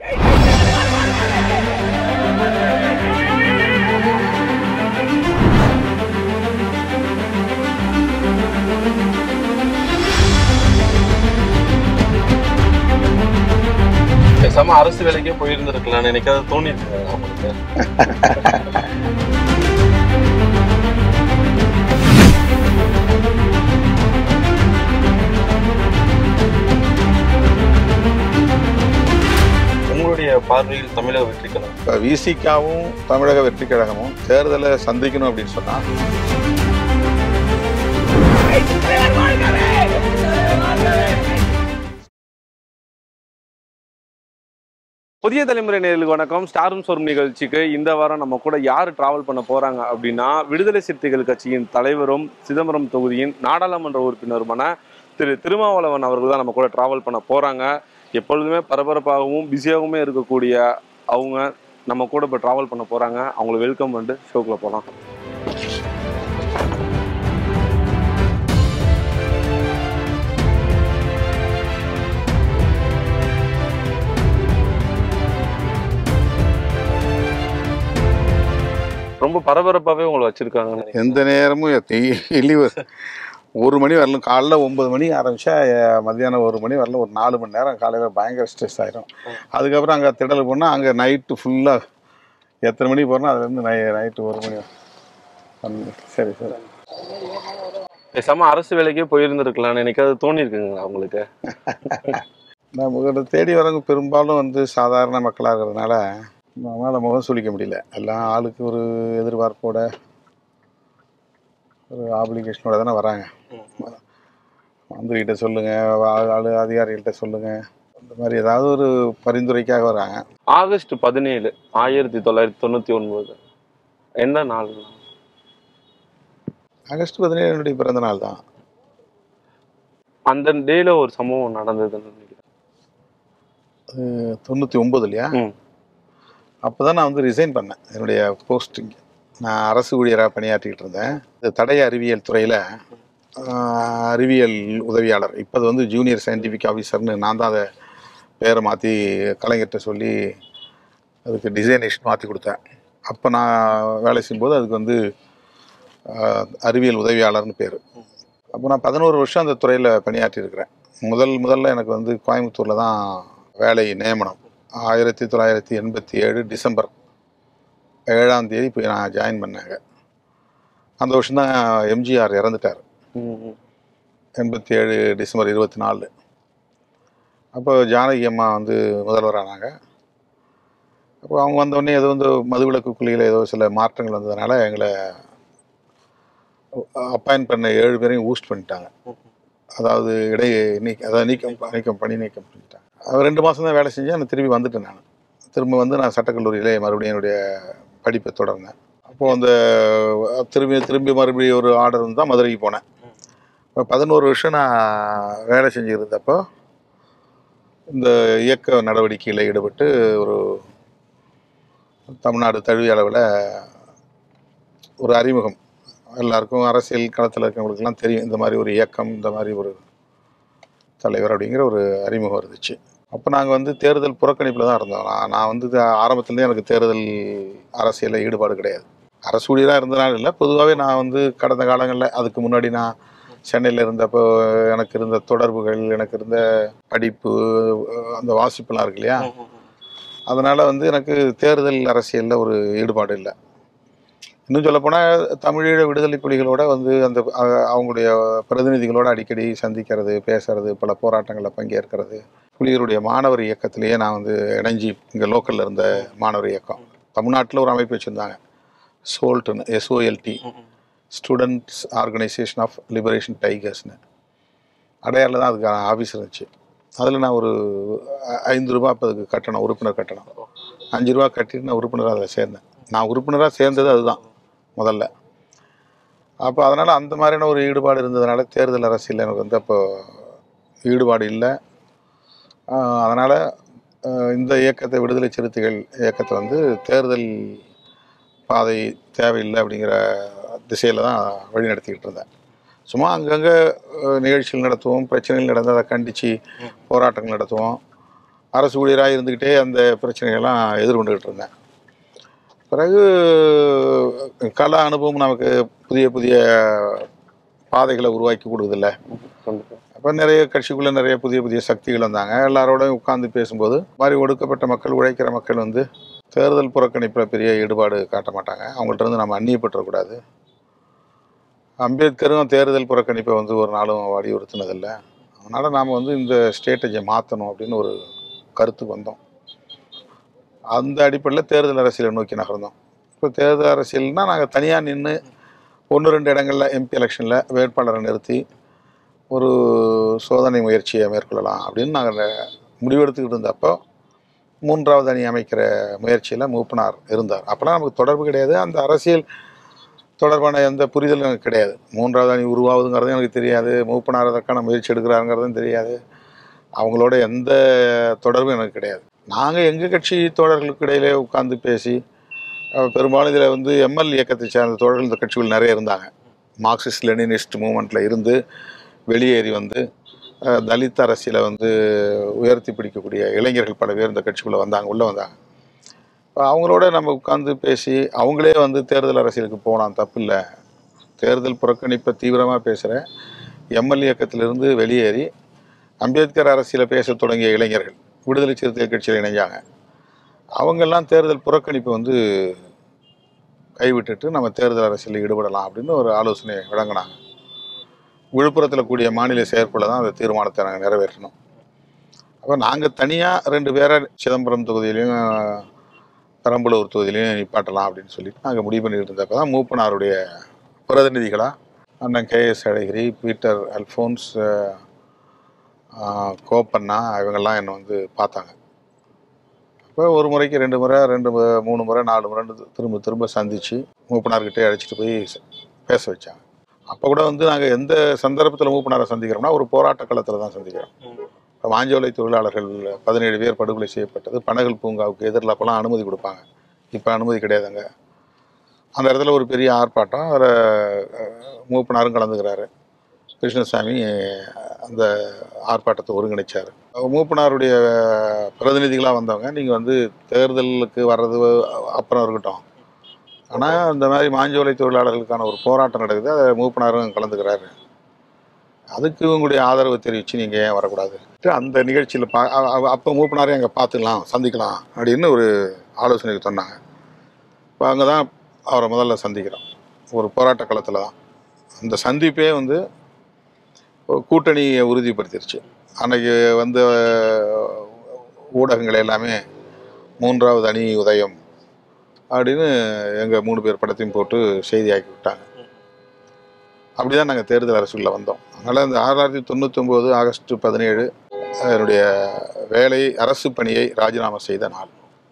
பேசாம அரசு வேலைக்கே போயிருந்திருக்கலாம் எனக்காவது தோணி இருக்கு அவங்களுக்கு உங்களுடைய பார்வையில் தமிழக வெற்றி கழகம் இப்போ விசிகாவும் தமிழக வெற்றி கழகமும் தேர்தலை சந்திக்கணும் அப்படின்னு சொன்னா புதிய தலைமுறை நேர்களுக்கு வணக்கம் ஸ்டாரும் சோரும் நிகழ்ச்சிக்கு இந்த வாரம் நம்ம கூட யார் டிராவல் பண்ண போறாங்க அப்படின்னா விடுதலை சிறுத்தைகள் கட்சியின் தலைவரும் சிதம்பரம் தொகுதியின் நாடாளுமன்ற உறுப்பினருமான திரு திருமாவளவன் அவர்கள் தான் நம்ம கூட டிராவல் பண்ண போறாங்க எப்பொழுதுமே பரபரப்பாகவும் பிஸியாகவுமே இருக்கக்கூடிய அவங்க நம்ம கூட இப்போ டிராவல் பண்ண போறாங்க அவங்களை வெல்கம் பண்ணிட்டு ஷோக்குள்ள போகலாம் ரொம்ப பரபரப்பாகவே உங்களை வச்சிருக்காங்க எந்த நேரமும் டெய்லி ஒரு மணி வரலும் காலைல ஒன்பது மணி ஆரம்பிச்சா அஹ், மத்தியானம் ஒரு மணி வரலும் ஒரு நாலு மணி நேரம் காலையில் பயங்கர ஸ்ட்ரெஸ் ஆயிரும் அதுக்கப்புறம் அங்கே திடல் போனால் அங்கே நைட்டு ஃபுல்லாக எத்தனை மணிக்கு போகிறோம் அதுலேருந்து நை நைட்டு ஒரு மணி வரைக்கும். சரி சரி பேசாம அரசு வேலைக்கே போயிருந்திருக்கலாம் எனக்காவது தோணி இருக்குங்களா உங்களுக்கு நம்ம தேடி வரவங்க பெரும்பாலும் வந்து சாதாரண மக்களாக இருக்கிறதுனால நம்மளால் முகம் சுளிக்க முடியல எல்லாம் ஆளுக்கு ஒரு எதிர்பார்ப்போட ஒரு ஆப்ளிகேஷனோட தானே வராங்க மந்திரிகிட்ட சொல்லுங்கள் ஆளு அதிகாரிகள்கிட்ட சொல்லுங்கள் இந்த மாதிரி ஏதாவது ஒரு பரிந்துரைக்காக வராங்க ஆகஸ்ட் பதினேழு ஆயிரத்தி தொள்ளாயிரத்தி தொண்ணூத்தி ஒன்பது என்ன நாள் ஆகஸ்ட் பதினேழு என்னுடைய பிறந்த நாள் தான் அந்த டேல ஒரு சம்பவம் நடந்ததுன்னு நினைக்கிறேன் தொண்ணூற்றி ஒம்பது இல்லையா ம். அப்போ தான் நான் வந்து ரிசைன் பண்ணேன் என்னுடைய போஸ்டிங் நான் அரசு ஊழியராக பணியாற்றிக்கிட்டு இருந்தேன் இந்த தடய அறிவியல் துறையில் அறிவியல் உதவியாளர் இப்போ அது வந்து ஜூனியர் சயின்டிஃபிக் ஆஃபீஸர்னு நான் தான் அதை பேரை மாற்றி கலைஞர்கிட்ட சொல்லி அதுக்கு டிசைனேஷன் மாற்றி கொடுத்தேன் அப்போ நான் வேலை செய்யும்போது அதுக்கு வந்து ஆஹ், அறிவியல் உதவியாளர்னு பேர் அப்போ நான் பதினோரு வருஷம் அந்த துறையில் பணியாற்றியிருக்கிறேன் முதல் முதல்ல எனக்கு வந்து கோயம்புத்தூரில் தான் வேலை நியமனம் ஆயிரத்தி தொள்ளாயிரத்தி எண்பத்தி ஏழு டிசம்பர் ஏழாம் தேதி போய் நான் ஜாயின் பண்ணேங்க அந்த வருஷம் தான் எம்ஜிஆர் இறந்துட்டார் ம், ம். எண்பத்தி ஏழு டிசம்பர் இருபத்தி நாலு அப்போ ஜானகி அம்மா வந்து முதல்வரானாங்க அப்போ அவங்க வந்தோடனே ஏதோ வந்து மதுவிலக்கு குழியில் ஏதோ சில மாற்றங்கள் வந்ததுனால எங்களை அப்பாயின்ட் பண்ண ஏழு பேரையும் ஊஸ்ட் பண்ணிட்டாங்க அதாவது இடை நீக்க அதாவது நீக்கம் நீக்கம் பண்ணி நீக்கம் பண்ணிட்டாங்க அது ரெண்டு மாதம் தான் வேலை செஞ்சேன் நான் திரும்பி வந்துட்டேன் நான் திரும்ப வந்து நான் சட்டக்கல்லூரியிலே மறுபடியும் என்னுடைய படிப்பை தொடர்ந்தேன் அப்போது அந்த திரும்பி திரும்பி மறுபடியும் ஒரு ஆர்டர் வந்து தான் மதுரைக்கு போனேன் இப்போ பதினோரு வருஷம் நான் வேலை செஞ்சுருந்தப்போ இந்த இயக்க நடவடிக்கையில் ஈடுபட்டு ஒரு தமிழ்நாடு தழுவிய அளவில் ஒரு அறிமுகம் எல்லாருக்கும் அரசியல் களத்தில் இருக்கவங்களுக்கெல்லாம் தெரியும் இந்த மாதிரி ஒரு இயக்கம் இந்த மாதிரி ஒரு தலைவர் அப்படிங்கிற ஒரு அறிமுகம் இருந்துச்சு அப்போ நாங்கள் வந்து தேர்தல் புறக்கணிப்பில் தான் இருந்தோம் நான் நான் வந்து த- ஆரம்பத்துலேருந்தே எனக்கு தேர்தல் அரசியலில் ஈடுபாடு கிடையாது அரசு ஊழியராக இருந்தனால இல்லை பொதுவாகவே நான் வந்து கடந்த காலங்களில் அதுக்கு முன்னாடி நான் சென்னையில் இருந்தப்போ எனக்கு இருந்த தொடர்புகள் எனக்கு இருந்த படிப்பு அந்த வாசிப்புலாம் இருக்கு இல்லையா அதனால் வந்து எனக்கு தேர்தல் அரசியலில் ஒரு ஈடுபாடு இல்லை இன்னும் சொல்லப்போனால் தமிழீழ விடுதலை புலிகளோட வந்து அந்த அ- அவங்களுடைய பிரதிநிதிகளோட அடிக்கடி சந்திக்கிறது பேசுறது பல போராட்டங்களில் பங்கேற்கிறது புலிகளுடைய மாணவர் இயக்கத்திலேயே நான் வந்து இணைஞ்சி இங்கே லோக்கலில் இருந்த மாணவர் இயக்கம் தமிழ்நாட்டில் ஒரு அமைப்பு வச்சுருந்தாங்க சோல்ட்டுன்னு S O L T students organisation of liberation டைகர்ஸ்னு அடையாரில் தான் அதுக்கு ஆஃபீஸ் இருந்துச்சு அதில் நான் ஒரு அ- ஐந்து ரூபா அப்போ அதுக்கு கட்டணம் உறுப்பினர் கட்டணம் அஞ்சு ரூபா கட்டிட்டு நான் உறுப்பினராக அதில் சேர்ந்தேன் நான் உறுப்பினராக சேர்ந்தது அதுதான் முதல்ல அப்போ அதனால் அந்த மாதிரியான ஒரு ஈடுபாடு இருந்ததுனால தேர்தல் அரசியல் எனக்கு வந்து அப்போ ஈடுபாடு இல்லை அதனால் இந்த இயக்கத்தை விடுதலை சிறுத்தைகள் இயக்கத்தை வந்து தேர்தல் பாதை தேவையில்லை அப்படிங்கிற திசையில் தான் வழி நடத்திக்கிட்டு இருந்தேன் சும்மா அங்கங்கே நிகழ்ச்சிகள் நடத்துவோம் பிரச்சனைகள் நடந்தால் அதை கண்டித்து போராட்டங்கள் நடத்துவோம் அரசு ஊழியராக இருந்துக்கிட்டே அந்த பிரச்சனைகள்லாம் எதிர்கொண்டுகிட்டு இருந்தேன் பிறகு கல அனுபவம் நமக்கு புதிய புதிய பாதைகளை உருவாக்கி கொடுக்குதில்ல கண்டிப்பா அப்போ நிறைய கட்சிக்குள்ளே நிறைய புதிய புதிய சக்திகள் வந்தாங்க எல்லாரோடையும் உட்கார்ந்து பேசும்போது இந்த மாதிரி ஒடுக்கப்பட்ட மக்கள் உழைக்கிற மக்கள் வந்து தேர்தல் புறக்கணிப்பில் பெரிய ஈடுபாடு காட்ட மாட்டாங்க அவங்கள்ட்ட இருந்து நம்ம அந்நியப்பட்டுறக்கூடாது அம்பேத்கரும் தேர்தல் புறக்கணிப்பை வந்து ஒரு நாளும் வலியுறுத்தினதில்லை அதனால் நாம் வந்து இந்த ஸ்ட்ராட்டஜியை மாற்றணும் அப்படின்னு ஒரு கருத்துக்கு வந்தோம் அந்த அடிப்படையில் தேர்தல் அரசியலை நோக்கி நகர்ந்தோம் இப்போ தேர்தல் அரசியல்னால் நாங்கள் தனியாக நின்று ஒன்று ரெண்டு இடங்களில் எம்பி எலெக்ஷனில் வேட்பாளரை நிறுத்தி ஒரு சோதனை முயற்சியை மேற்கொள்ளலாம் அப்படின்னு நாங்கள் முடிவெடுத்துக்கிட்டு இருந்தப்போ மூன்றாவது அணி அமைக்கிற முயற்சியில் மூப்பனார் இருந்தார் அப்போலாம் நமக்கு தொடர்பு கிடையாது அந்த அரசியல் தொடர்பான எந்த புரிதலும் எனக்கு கிடையாது மூன்றாவது அணி உருவாகுதுங்கிறதும் எனக்கு தெரியாது மூப்பனார் அதற்கான முயற்சி எடுக்கிறாருங்கிறதும் தெரியாது அவங்களோட எந்த தொடர்பும் எனக்கு கிடையாது நாங்கள் எங்கள் கட்சி தோழர்களுக்கு இடையிலே உட்கார்ந்து பேசி அஹ், பெரும்பாலும் இதில் வந்து எம்எல் இயக்கத்தை சேர்ந்த தோழர்கள் இந்த கட்சிகள் நிறைய இருந்தாங்க மார்க்சிஸ்ட் லெனினிஸ்ட் மூமெண்ட்டில் இருந்து வெளியேறி வந்து அஹ், தலித் அரசியலை வந்து உயர்த்தி பிடிக்கக்கூடிய இளைஞர்கள் பல பேர் இந்த கட்சிக்குள்ளே வந்தாங்க உள்ளே வந்தாங்க இப்போ அவங்களோட நம்ம உட்கார்ந்து பேசி அவங்களே வந்து தேர்தல் அரசியலுக்கு போகலாம் தப்பில்லை தேர்தல் புறக்கணிப்பை தீவிரமாக பேசுகிற எம்எல் இயக்கத்திலிருந்து வெளியேறி அம்பேத்கர் அரசியலை பேசத் தொடங்கிய இளைஞர்கள் விடுதலை சிறுத்தைகள் கட்சியில் இணைஞ்சாங்க அவங்கெல்லாம் தேர்தல் புறக்கணிப்பை வந்து கைவிட்டுட்டு நம்ம தேர்தல் அரசியலில் ஈடுபடலாம் அப்படின்னு ஒரு ஆலோசனை வழங்கினாங்க விழுப்புரத்தில் கூடிய மாநில செயற்குள்ள தான் அந்த தீர்மானத்தை நாங்கள் நிறைவேற்றினோம் அப்போ நாங்கள் தனியாக ரெண்டு பேரை சிதம்பரம் தொகுதியிலையும் பெரம்பலூர் தொகுதியிலையும் நிப்பாட்டலாம் அப்படின்னு சொல்லிட்டு நாங்கள் முடிவு பண்ணிட்டு இருந்தப்போ தான் மூப்பனாருடைய பிரதிநிதிகளாக அண்ணன் கே எஸ் அழகிரி பீட்டர் அல்ஃபோன்ஸ் அஹ், ஆஹ், கோப்பண்ணா இவங்கெல்லாம் என்னை வந்து பார்த்தாங்க அப்போ ஒரு முறைக்கு ரெண்டு முறை ரெண்டு மு- மூணு முறை நாலு முறை திரும்ப திரும்ப சந்தித்து மூப்பனார்கிட்டே அழைச்சிட்டு போய் ச- பேச வச்சாங்க அப்போ கூட வந்து நாங்கள் எந்த சந்தர்ப்பத்தில் மூப்பனாரை சந்திக்கிறோம்னா ஒரு போராட்ட களத்தில் தான் சந்திக்கிறோம் இப்போ மாஞ்சோலை தொழிலாளர்கள் பதினேழு பேர் படுகொலை செய்யப்பட்டது பனகல் பூங்காவுக்கு எதிரில் அப்போலாம் அனுமதி கொடுப்பாங்க இப்போ அனுமதி கிடையாதுங்க அந்த இடத்துல ஒரு பெரிய ஆர்ப்பாட்டம் அதில் மூப்பனாரும் கலந்துக்கிறாரு கிருஷ்ணசாமி அந்த ஆர்ப்பாட்டத்தை ஒருங்கிணைச்சார் மூப்பனாருடைய பிரதிநிதிகளாக வந்தவங்க நீங்கள் வந்து தேர்தலுக்கு வர்றது அப்புறம் இருக்கட்டும் ஆனால் இந்த மாதிரி மாஞ்சோலை தொழிலாளர்களுக்கான ஒரு போராட்டம் நடக்குது அதை மூப்பனாரும் கலந்துக்கிறாரு அதுக்கு உங்களுடைய ஆதரவு தெரிவித்து நீங்கள் ஏன் வரக்கூடாது அந்த நிகழ்ச்சியில் பா அ- அ- அப்போ மூப்பனாரையும் அங்கே பார்த்துக்கலாம் சந்திக்கலாம் அப்படின்னு ஒரு ஆலோசனை சொன்னாங்க இப்போ அங்கே தான் அவரை முதல்ல சந்திக்கிறோம் ஒரு போராட்ட களத்தில் தான் அந்த சந்திப்பே வந்து ஒரு கூட்டணியை உறுதிப்படுத்திருச்சு அன்னைக்கு வந்து அஹ், ஊடகங்கள் எல்லாமே மூன்றாவது அணி உதயம் அப்படின்னு எங்கள் மூணு பேர் படத்தையும் போட்டு செய்தியாக்கி விட்டாங்க அப்படி தான் நாங்கள் தேர்தல் அரசுக்குள்ளே வந்தோம் அதனால் இந்த ஆயிரத்தி தொள்ளாயிரத்தி தொண்ணூத்தொம்போது ஆகஸ்ட் பதினேழு என்னுடைய வேலை அரசு பணியை ராஜினாமா செய்த நாள்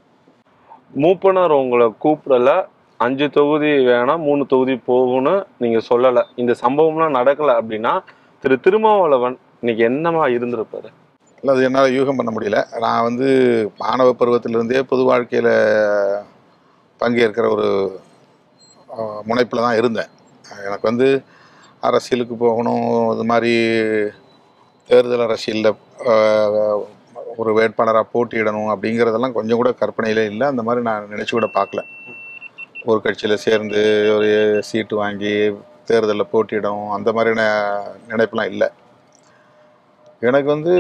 மூப்பனர் உங்களை கூப்பிடல அஞ்சு தொகுதி வேணாம் மூணு தொகுதி போகும்னு நீங்க சொல்லல இந்த சம்பவம்லாம் நடக்கல அப்படின்னா திரு திருமாவளவன் இன்னைக்கு என்னவா இருந்திருப்பாரு இல்லை அது என்னால் யூகம் பண்ண முடியல நான் வந்து மாணவ பருவத்திலிருந்தே பொது வாழ்க்கையில் பங்கேற்கிற ஒரு முனைப்பில் தான் இருந்தேன் எனக்கு வந்து அரசியலுக்கு போகணும் இது மாதிரி தேர்தல் அரசியலில் ஒரு வேட்பாளராக போட்டியிடணும் அப்படிங்கிறதெல்லாம் கொஞ்சம் கூட கற்பனையிலே இல்லை அந்த மாதிரி நான் நினச்சி கூட பார்க்கல ஒரு கட்சியில் சேர்ந்து ஒரு சீட்டு வாங்கி தேர்தலில் போட்டியிடணும் அந்த மாதிரியான நினைப்பெல்லாம் இல்லை எனக்கு வந்து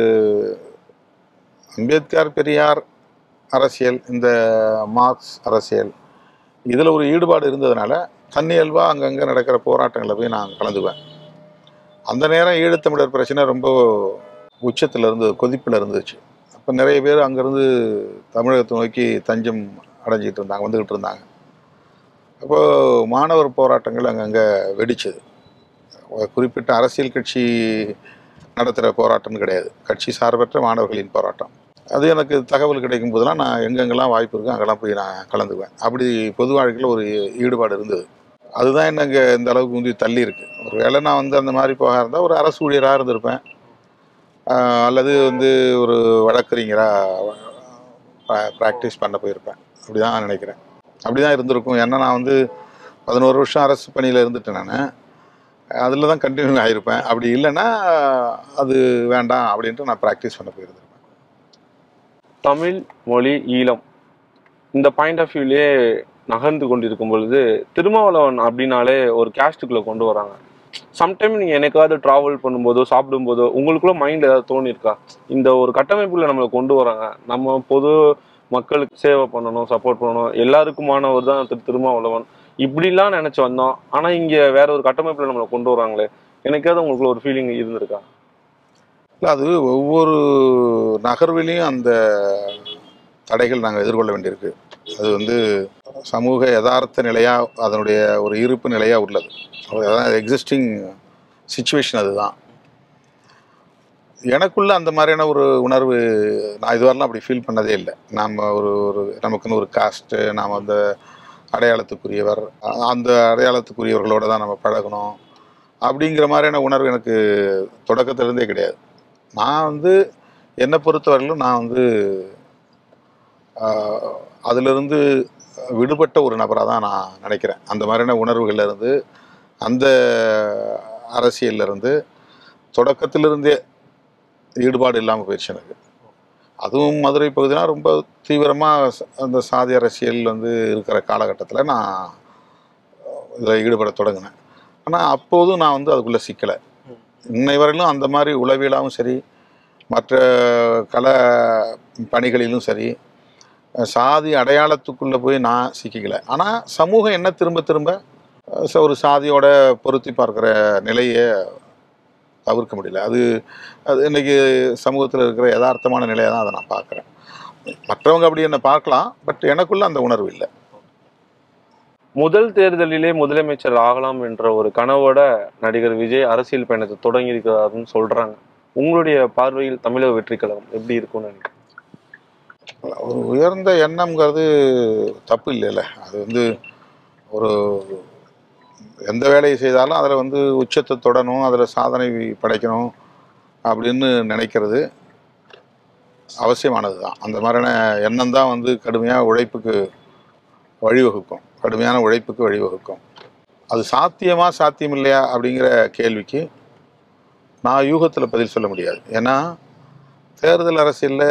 அம்பேத்கர் பெரியார் அரசியல் இந்த மார்க்ஸ் அரசியல் இதில் ஒரு ஈடுபாடு இருந்ததுனால தன்னியல்பாக அங்கங்கே நடக்கிற போராட்டங்களில் போய் நான் கலந்துக்குவேன் அந்த நேரம் ஈழத்தமிழர் பிரச்சனை ரொம்ப உச்சத்தில் இருந்தது கொதிப்பில் இருந்துச்சு அப்போ நிறைய பேர் அங்கேருந்து தமிழகத்தை நோக்கி தஞ்சம் அடைஞ்சிட்டு இருந்தாங்க வந்துக்கிட்டு இருந்தாங்க அப்போது மாணவர் போராட்டங்கள் அங்கங்கே வெடிச்சது ஒரு குறிப்பிட்ட அரசியல் கட்சி நடத்துகிற போராட்டம்னு கிடையாது கட்சி சார்பற்ற மாணவர்களின் போராட்டம் அது எனக்கு தகவல் கிடைக்கும் போதெல்லாம் நான் எங்கெங்கெல்லாம் வாய்ப்பு இருக்கோ அங்கெல்லாம் போய் நான் கலந்துக்குவேன் அப்படி பொது வாழ்க்கையில் ஒரு ஈடுபாடு இருந்தது அதுதான் என்ன இங்கே இந்த அளவுக்கு முந்தி தள்ளி இருக்கு ஒரு வேளை நான் வந்து அந்த மாதிரி போக இருந்தால் ஒரு அரசு ஊழியராக இருந்திருப்பேன் ஆஹ் அல்லது வந்து ஒரு வழக்கறிஞராக ப்ராக்டிஸ் பண்ண போயிருப்பேன் அப்படி தான் நினைக்கிறேன் அப்படி தான் இருந்திருக்கும் ஏன்னா நான் வந்து பதினோரு வருஷம் அரசு பணியில் இருந்துட்டேன் நான் அதில் தான் கண்டினியூ ஆகிருப்பேன் அப்படி இல்லைன்னா அது வேண்டாம் அப்படின்ட்டு நான் ப்ராக்டிஸ் பண்ண போயிருந்திருப்பேன் தமிழ் மொழி ஈழம் இந்த பாயிண்ட் ஆஃப் வியூலயே நகர்ந்து கொண்டிருக்கும் பொழுது திருமாவளவன் அப்படின்னாலே ஒரு கேஸ்டுக்குள்ள கொண்டு வராங்க சம்டைம் நீங்க என்னைக்காவது டிராவல் பண்ணும்போதோ சாப்பிடும்போதோ உங்களுக்குள்ள மைண்ட் ஏதாவது தோணிருக்கா இந்த ஒரு கட்டமைப்புல நம்மளை கொண்டு வராங்க நம்ம பொது மக்களுக்கு சேவை பண்ணணும் சப்போர்ட் பண்ணணும் எல்லாருக்குமானவர் தான் திரு திருமாவளவன் இப்படிலாம் நினைச்சு வந்தோம் ஆனா இங்க வேற ஒரு கட்டமைப்புல நம்மளை கொண்டு வராங்களே எனக்காவது உங்களுக்குள்ள ஒரு ஃபீலிங் இருந்திருக்கா இல்லை அது ஒவ்வொரு நகர்விலையும் அந்த தடைகள் நாங்கள் எதிர்கொள்ள வேண்டியிருக்கு அது வந்து சமூக யதார்த்த நிலையாக அதனுடைய ஒரு இருப்பு நிலையாக உள்ளது அதான் எக்ஸிஸ்டிங் சுச்சுவேஷன் அதுதான் எனக்குள்ள அந்த மாதிரியான ஒரு உணர்வு நான் இதுவரைலாம் அப்படி ஃபீல் பண்ணதே இல்லை நாம் ஒரு ஒரு நமக்குன்னு ஒரு காஸ்ட்டு நாம் அந்த அடையாளத்துக்குரியவர் அ- அந்த அடையாளத்துக்குரியவர்களோட தான் நம்ம பழகணும் அப்படிங்கிற மாதிரியான உணர்வு எனக்கு தொடக்கத்திலிருந்தே கிடையாது நான் வந்து என்னை பொறுத்தவரையிலும் நான் வந்து ஆஹ், அதிலிருந்து விடுபட்ட ஒரு நபராக தான் நான் நினைக்கிறேன் அந்த மாதிரியான உணர்வுகள்ல இருந்து அந்த அரசியல்ல இருந்து தொடக்கத்திலிருந்தே ஈடுபாடு இல்லாமல் போயிடுச்சு எனக்கு அதுவும் மதுரை பகுதினா ரொம்ப தீவிரமாக அந்த சாதி அரசியல் வந்து இருக்கிற காலகட்டத்தில் நான் இதில் ஈடுபட தொடங்கினேன் ஆனால் அப்போதும் நான் வந்து அதுக்குள்ளே சிக்கலை இன்னை வரையிலும் அந்த மாதிரி உளவியலாகவும் சரி மற்ற கல பணிகளிலும் சரி சாதி அடையாளத்துக்குள்ளே போய் நான் சிக்கிக்கல ஆனால் சமூகம் என்ன திரும்ப திரும்ப அஹ், ச- ஒரு சாதியோட பொருத்தி பார்க்குற நிலையை தவிர்க்க முடியல அது அது இன்னைக்கு சமூகத்தில் இருக்கிற யதார்த்தமான நிலையை தான் அதை நான் பார்க்குறேன் மற்றவங்க அப்படி என்ன பார்க்கலாம் பட் எனக்குள்ள அந்த உணர்வு இல்லை முதல் தேர்தலிலே முதலமைச்சர் ஆகலாம் என்ற ஒரு கனவோட நடிகர் விஜய் அரசியல் பயணத்தை தொடங்கி இருக்கிறாருன்னு சொல்றாங்க உங்களுடைய பார்வையில் தமிழக வெற்றி கழகம் எப்படி இருக்கும்னு நினைக்கிறேன் ஒரு உயர்ந்த எண்ணம்ங்கிறது தப்பு இல்லைல்ல அது வந்து ஒரு எந்த வேலையை செய்தாலும் அதில் வந்து உச்சத்தை தொடணும் அதில் சாதனை படைக்கணும் அப்படின்னு நினைக்கிறது அவசியமானது தான் அந்த மாதிரியான எண்ணம் தான் வந்து கடுமையாக உழைப்புக்கு வழிவகுக்கும் கடுமையான உழைப்புக்கு வழிவகுக்கும் அது சாத்தியமா சாத்தியம் இல்லையா அப்படிங்கிற கேள்விக்கு நான் யூகத்தில் பதில் சொல்ல முடியாது ஏன்னா தேர்தல் அரசியலில்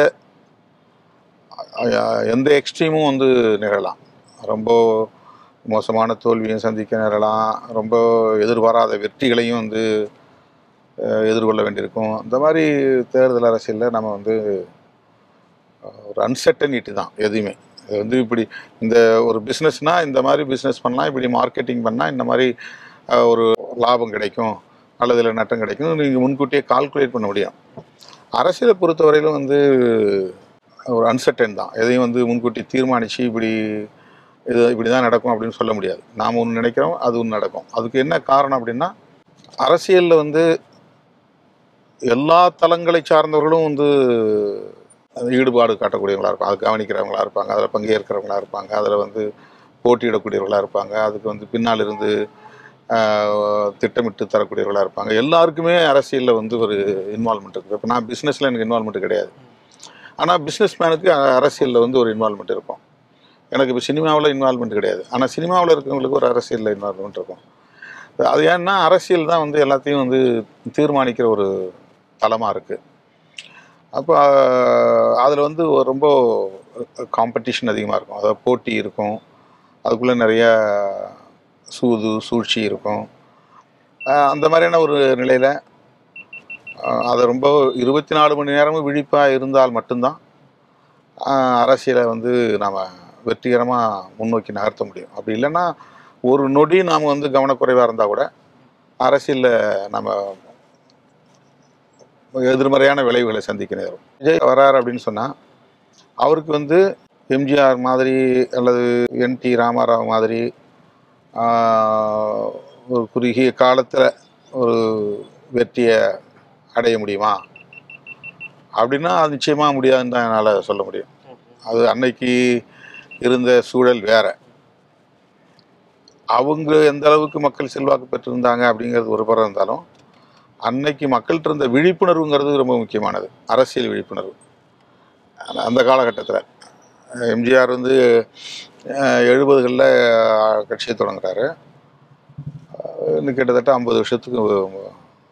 அஹ் எந்த எக்ஸ்ட்ரீமும் வந்து நிகழலாம் ரொம்ப மோசமான தோல்வியும் சந்திக்க நேரலாம் ரொம்ப எதிர்பாராத வெற்றிகளையும் வந்து அஹ், எதிர்கொள்ள வேண்டியிருக்கும் இந்த மாதிரி தேர்தல் அரசியலில் நம்ம வந்து அஹ், ஒரு அன்சர்டனிட்டி தான் எதுவுமே இது வந்து இப்படி இந்த ஒரு பிஸ்னஸ்னால் இந்த மாதிரி பிஸ்னஸ் பண்ணலாம் இப்படி மார்க்கெட்டிங் பண்ணால் இந்த மாதிரி அஹ், ஒரு லாபம் கிடைக்கும் அல்லது இல்லை நட்டம் கிடைக்கும் நீங்கள் முன்கூட்டியே கால்குலேட் பண்ண முடியும் அரசியலை பொறுத்தவரையிலும் வந்து ஒரு அன்சர்டன் தான் எதையும் வந்து முன்கூட்டி தீர்மானித்து இப்படி இது இப்படி தான் நடக்கும் அப்படின்னு சொல்ல முடியாது நாம் ஒன்று நினைக்கிறோம் அது ஒன்று நடக்கும் அதுக்கு என்ன காரணம் அப்படின்னா அரசியலில் வந்து எல்லா தளங்களை சார்ந்தவர்களும் வந்து ஈடுபாடு காட்டக்கூடியவங்களா இருப்பாங்க அதை கவனிக்கிறவங்களா இருப்பாங்க அதில் பங்கேற்கிறவங்களா இருப்பாங்க அதில் வந்து போட்டியிடக்கூடியவர்களாக இருப்பாங்க அதுக்கு வந்து பின்னால் இருந்து ஆஹ், திட்டமிட்டு தரக்கூடியவர்களாக இருப்பாங்க எல்லாருக்குமே அரசியலில் வந்து ஒரு இன்வால்மெண்ட் இருக்குது இப்போ நான் பிஸ்னஸில் எனக்கு இன்வால்மெண்ட் கிடையாது ஆனால் பிஸ்னஸ் மேனுக்கு அரசியலில் வந்து ஒரு இன்வால்மெண்ட் இருக்கும் எனக்கு இப்போ சினிமாவில் இன்வால்மெண்ட் கிடையாது ஆனால் சினிமாவில் இருக்கவங்களுக்கு ஒரு அரசியலில் இன்வால்மெண்ட் இருக்கும் அது ஏன்னா அரசியல் தான் வந்து எல்லாத்தையும் வந்து தீர்மானிக்கிற ஒரு தளமாக இருக்குது அப்போ அதில் வந்து ஒரு ரொம்ப காம்படிஷன் அதிகமாக இருக்கும் அதாவது போட்டி இருக்கும் அதுக்குள்ளே நிறைய சூது சூழ்ச்சி இருக்கும் அஹ் அந்த மாதிரியான ஒரு நிலையில் அதை ரொம்ப இருபத்தி நாலு மணி நேரமும் விழிப்பாக இருந்தால் மட்டும்தான் அஹ் அரசியலை வந்து நாம் வெற்றிகரமாக முன்னோக்கி நகர்த்த முடியும் அப்படி இல்லைன்னா ஒரு நொடி நாம் வந்து கவனக்குறைவாக இருந்தால் கூட அரசியலில் நம்ம எதிர்மறையான விளைவுகளை சந்திக்க நேரும் விஜய் வரார் அப்படின்னு சொன்னால் அவருக்கு வந்து எம்ஜிஆர் மாதிரி அல்லது என் டி ராமாராவ் மாதிரி ஆஹ், ஒரு குறுகிய காலத்தில் ஒரு வெற்றியை அடைய முடியுமா அப்படின்னா அது நிச்சயமாக முடியாதுன்னு தான் என்னால் சொல்ல முடியும் அது அன்னைக்கு இருந்த சூழல் வேற அவங்க எந்த அளவுக்கு மக்கள் செல்வாக்கு பெற்றிருந்தாங்க அப்படிங்கிறது ஒரு புறம் இருந்தாலும் அன்னைக்கு மக்கள்கிட்ட இருந்த விழிப்புணர்வுங்கிறது ரொம்ப முக்கியமானது அரசியல் விழிப்புணர்வு அந்த- அந்த காலகட்டத்தில் எம்ஜிஆர் வந்து எழுபதுகளில் கட்சியை தொடங்குறாரு அஹ் இன்னும் கிட்டத்தட்ட ஐம்பது வருஷத்துக்கு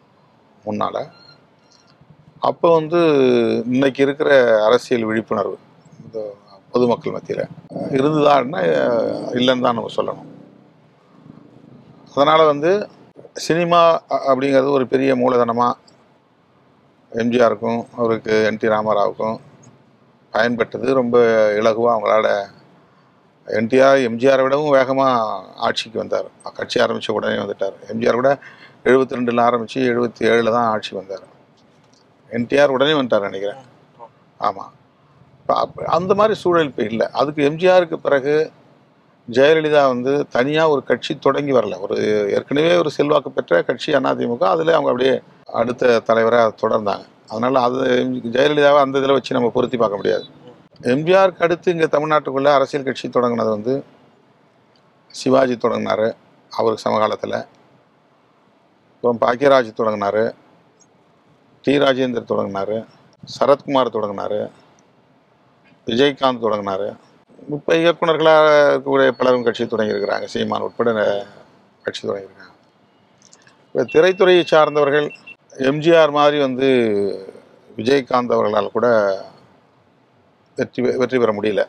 முன்னால் அப்போ வந்து இன்னைக்கு இருக்கிற அரசியல் விழிப்புணர்வு இந்த பொதுமக்கள் மத்தியில் இருந்துதான்னா இல்லைன்னு தான் நம்ம சொல்லணும் அதனால் வந்து சினிமா அ- அப்படிங்கிறது ஒரு பெரிய மூலதனமாக எம்ஜிஆருக்கும் அவருக்கு என் டி ராமராவுக்கும் பயன்பட்டது ரொம்ப இலகுவாக அவங்களால என்டிஆர் எம்ஜிஆரை விடவும் வேகமாக ஆட்சிக்கு வந்தார் கட்சி ஆரம்பித்த உடனே வந்துட்டார் எம்ஜிஆர் கூட எழுபத்தி ரெண்டில் ஆரம்பித்து எழுபத்தி ஏழில் தான் ஆட்சி வந்தார் என்டிஆர் உடனே வந்துட்டார் நினைக்கிறேன் ஆமாம் அந்த மாதிரி சூழல் இப்போ இல்லை அதுக்கு எம்ஜிஆருக்கு பிறகு ஜெயலலிதா வந்து தனியாக ஒரு கட்சி தொடங்கி வரல ஒரு ஏற்கனவே ஒரு செல்வாக்கு பெற்ற கட்சி அதிமுக அதில் அவங்க அப்படியே அடுத்த தலைவராக தொடர்ந்தாங்க அதனால் அது ஜெயலலிதாவை அந்த இதில் வச்சு நம்ம பொருத்தி பார்க்க முடியாது எம்ஜிஆருக்கு அடுத்து இங்கே தமிழ்நாட்டுக்குள்ளே அரசியல் கட்சி தொடங்கினது வந்து சிவாஜி தொடங்கினார் அவருக்கு சமகாலத்தில் அப்புறம் பாக்கியராஜ் தொடங்கினார் டி ராஜேந்தர் தொடங்கினார் சரத்குமார் தொடங்கினார் விஜயகாந்த் தொடங்கினார் இப்போ இயக்குனர்களாக இருக்கக்கூடிய பலரும் கட்சி தொடங்கியிருக்கிறாங்க சீமான் உட்பட ந- கட்சி தொடங்கியிருக்காங்க இப்போ திரைத்துறையை சார்ந்தவர்கள் எம்ஜிஆர் மாதிரி வந்து விஜயகாந்த் அவர்களால் கூட வெற்றி பெ- வெற்றி பெற முடியல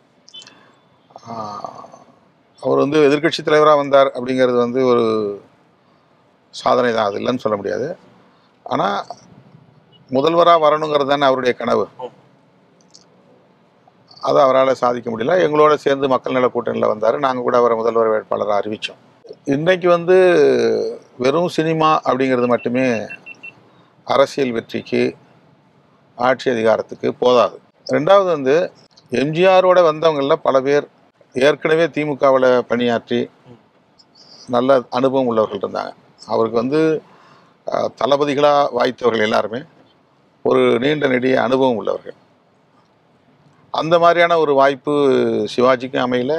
ஆஹ் அவர் வந்து எதிர்க்கட்சி தலைவராக வந்தார் அப்படிங்கிறது வந்து ஒரு சாதனை தான் அது இல்லைன்னு சொல்ல முடியாது ஆனால் முதல்வராக வரணுங்கிறது தானே அவருடைய கனவு அதை அவரால் சாதிக்க முடியல எங்களோட சேர்ந்து மக்கள் நல கூட்டணியில் வந்தார் நாங்கள் கூட அவரை முதல்வர் வேட்பாளராக அறிவித்தோம் இன்றைக்கு வந்து வெறும் சினிமா அப்படிங்கிறது மட்டுமே அரசியல் வெற்றிக்கு ஆட்சி அதிகாரத்துக்கு போதாது ரெண்டாவது வந்து எம்ஜிஆரோட வந்தவங்கள பல பேர் ஏற்கனவே திமுகவில் பணியாற்றி நல்ல அனுபவம் உள்ளவர்கள் இருந்தாங்க அவருக்கு வந்து அஹ், தளபதிகளாக வாய்த்தவர்கள் எல்லாருமே ஒரு நீண்ட நெடிய அனுபவம் உள்ளவர்கள் அந்த மாதிரியான ஒரு வாய்ப்பு சிவாஜிக்கும் அமையல